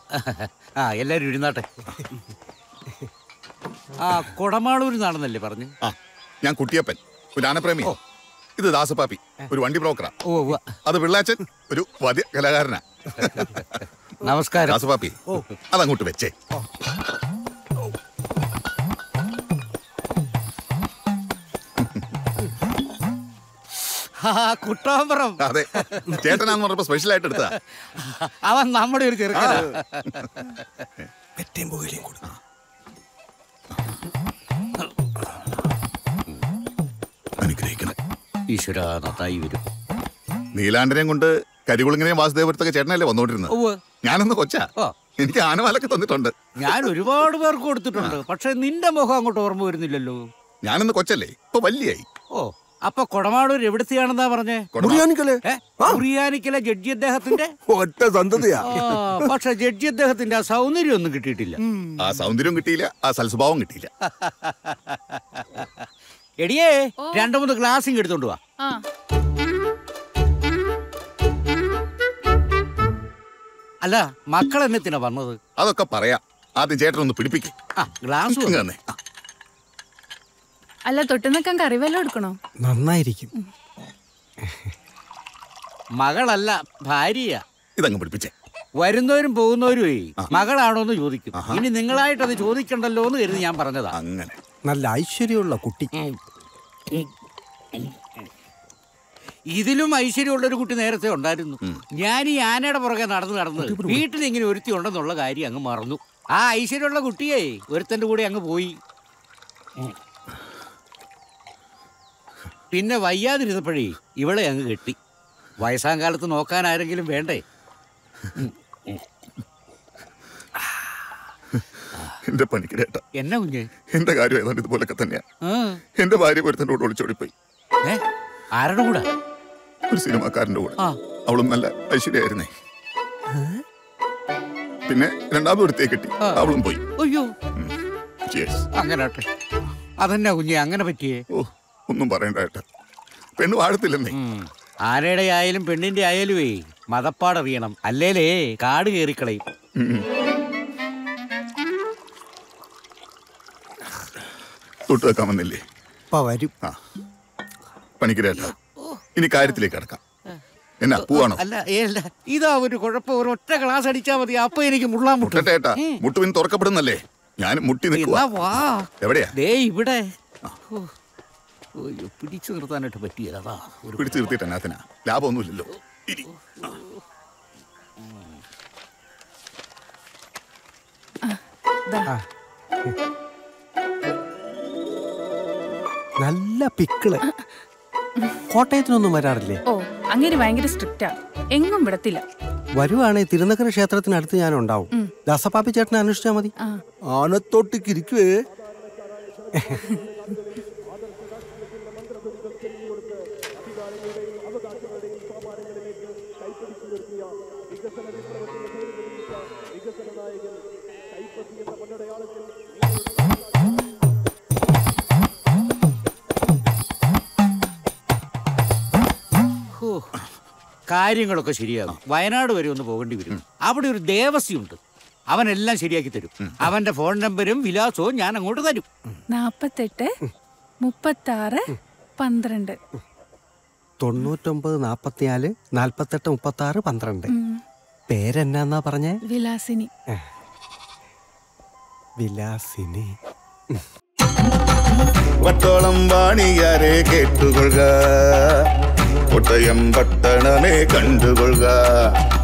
ആ എല്ലാരും ഇരുന്നാട്ടെ ആ കൊടമാളൂരിൽ നിന്നാണെന്നല്ലേ പറഞ്ഞു ആ ഞാൻ കുട്ടിയപ്പൻ ഒരു ആനപ്രേമി ഇത് ദാസപ്പാപ്പി ഒരു വണ്ടി ബ്രോക്കറാ ഓ ഉവ്വ. അത് പിള്ളാച്ചൻ ഒരു വധ്യ കലാകാരനാ നമസ്കാരം ദാസപ്പാപ്പി അതങ്ങോട്ട് വെച്ചേ ആ കുട്ടാമ്പറം അതെ ചേട്ടനാന്ന് പറഞ്ഞപ്പോ സ്പെഷ്യൽ ആയിട്ട് എടുത്തതാ അവൻ നമ്മുടെ ഒരു ചെറുക്കനാ പെറ്റേം പുകയിലേയും കൂടെ അനുഗ്രഹിക്കണം ഈശ്വര നന്നായി വരും നീലാണ്ടനെയും കൊണ്ട് കരികുളിങ്ങനെയും വാസുദേവരത്തൊക്കെ ചേട്ടനല്ലേ വന്നോണ്ടിരുന്നത് ഉവ്വ്. ഞാനൊന്ന് കൊച്ചാ ഓ. എനിക്ക് ആനവാലൊക്കെ തന്നിട്ടുണ്ട് ഞാൻ ഒരുപാട് പേർക്ക് കൊടുത്തിട്ടുണ്ട് പക്ഷെ നിന്റെ മുഖം അങ്ങോട്ട് ഓർമ്മ വരുന്നില്ലല്ലോ ഞാനൊന്ന് കൊച്ചല്ലേ ഇപ്പൊ വല്യായി ഓ അപ്പൊ കൊടമാളൂർ എവിടത്തെയാണെന്നാ പറഞ്ഞേ മുറിയാനിക്കല്ലേ ഏ? കുറിയാനിക്കലെ ജഡ്ജി അദ്ദേഹത്തിന്റെ ഒറ്റ സന്തതിയാ ആ, പക്ഷെ ജഡ്ജി അദ്ദേഹത്തിന്റെ ആ സൗന്ദര്യം ഒന്നും കിട്ടിയിട്ടില്ല ആ സൗന്ദര്യം കിട്ടിയില്ല ആ സൽസ്വഭാവം കിട്ടിയില്ല എടിയേ രണ്ടു മൂന്ന് ഗ്ലാസിങ് എടുത്തോണ്ട് വാ ആ അല്ല മക്കൾ എന്നത്തിനാ വന്നത് അതൊക്കെ പറയാം ആദ്യം ചേട്ടനൊന്ന് പിടിപ്പിക്കും ആ ഗ്ലാസ് തന്നെ അല്ല തൊട്ട് നിൽക്കാൻ കറി വല്ലതും എടുക്കണോ നന്നായിരിക്കും മകളല്ല ഭാര്യ ഇതങ്ങ് പിടിപ്പിച്ചേ വരുന്നവരും പോകുന്നവരുമേ മകളാണോ എന്ന് ചോദിക്കും ഇനി നിങ്ങളായിട്ട് അത് ചോദിക്കണ്ടല്ലോ എന്ന് കരുതി ഞാൻ പറഞ്ഞതാ അങ്ങനെ നല്ല ഐശ്വര്യമുള്ള കുട്ടി ഇതിലും ഐശ്വര്യമുള്ള ഒരു കുട്ടി നേരത്തെ ഉണ്ടായിരുന്നു ഞാൻ ഈ ആനയുടെ പുറകെ നടന്ന് നടന്ന് വീട്ടിൽ ഇങ്ങനെ ഒരുത്തി ഉണ്ടെന്നുള്ള കാര്യം അങ്ങ് മറന്നു ആ ഐശ്വര്യമുള്ള കുട്ടിയെ ഒരുത്തന്റെ കൂടെ അങ്ങ് പോയി പിന്നെ വയ്യാതിരുന്നപ്പോഴേ ഇവളെ അങ്ങ് കെട്ടി വയസ്സാം കാലത്ത് നോക്കാൻ ആരെങ്കിലും വേണ്ടേ എന്റെ പണിക്കരേട്ട എന്നാ കുഞ്ഞ് എന്റെ കാര്യം ഏതാണ്ട് ഇതുപോലൊക്കെ തന്നെയാ ആ, എന്റെ ഭാര്യ ഒരുത്തൻ്റെ കൂടെ ഒളിച്ചോടിപ്പോയി ഏ ആരുടെ കൂടെ ഒരു സിനിമാക്കാരന്റെ കൂടെ ആ അവളും നല്ല ഐശ്വര്യായിരുന്നേ പിന്നെ രണ്ടാമത് ഒരുത്തേ കിട്ടി അവളും പോയി അയ്യോ Cheers. അങ്ങനെ ആട്ടെ അതെന്നാ കുഞ്ഞെ അങ്ങനെ പറ്റിയേ ഓ ഒന്നും പറയണ്ട ഏട്ടാ പെണ്ണ് വാഴത്തില്ലെന്നേ ഉം. ആനയുടെ ആയാലും പെണ്ണിന്റെ ആയാലുമേ മതപ്പാടറിയണം അല്ലേലേ കാട് കയറിക്കളയും ഉം. തൊട്ട് വെക്കാൻ വന്നില്ലേ ഇപ്പൊ വരും ആ പണിക്കരേട്ടാ ഇനി കാര്യത്തിലേക്ക് കടക്കാം എന്നാ പൂവാണോ അല്ല ഏ അല്ല ഇതാ ഒരു കുഴപ്പം ഒരു ഒറ്റ ഗ്ലാസ് അടിച്ചാ മതി അപ്പൊ എനിക്ക് മുള്ളാൻ മുട്ടും മുട്ടട്ടെ ഏട്ടാ മുട്ടുവിന് തുറക്കപ്പെടുന്നല്ലേ ഞാൻ മുട്ടി എന്നാ നിൽക്കുവാ വാ എവിടെയാ ദേ ഇവിടെ ഓ, അയ്യോ, പിടിച്ചു നിർത്താനായിട്ട് പറ്റിയതാ അതാ ഒരു പിടിച്ചു നിർത്തിയിട്ട് എന്നാത്തിനാ ലാഭമൊന്നുമില്ലല്ലോ ഇരി. ദാ. നല്ല പിക്കിള് കോട്ടയത്തിനൊന്നും വരാറില്ലേ ഓ അങ്ങനെ ഭയങ്കര സ്ട്രിക്റ്റാ എങ്ങും വിടത്തില്ല വരുവാണേ തിരുനക്കര ക്ഷേത്രത്തിനടുത്ത് ഞാൻ ഉണ്ടാവും ദാസപ്പാപ്പി ചേട്ടനെ അന്വേഷിച്ചാ മതി ആ ആനത്തോട്ടിക്ക് ഇരിക്കുവേ ഹോ, കാര്യങ്ങളൊക്കെ ശരിയാകും വയനാട് വരെ ഒന്ന് പോകേണ്ടി വരും അവിടെ ഒരു ദേവസ്യുണ്ട് അവനെല്ലാം ശരിയാക്കി തരും അവന്റെ ഫോൺ നമ്പരും വിലാസവും ഞാൻ അങ്ങോട്ട് തരും നാപ്പത്തെട്ട് മുപ്പത്താറ് പന്ത്രണ്ട് തൊണ്ണൂറ്റൊമ്പത് നാപ്പത്തിനാല് നാൽപ്പത്തെട്ട് മുപ്പത്തി ആറ് പന്ത്രണ്ട് ഉം. പേരെന്നാന്നാ പറഞ്ഞേ വിലാസിനി വിലാസിനി വട്ടോളം വാണിയാരെ കേട്ടുകൊള്ളുക കോട്ടയം പട്ടണമേ കണ്ടുകൊള്ളുക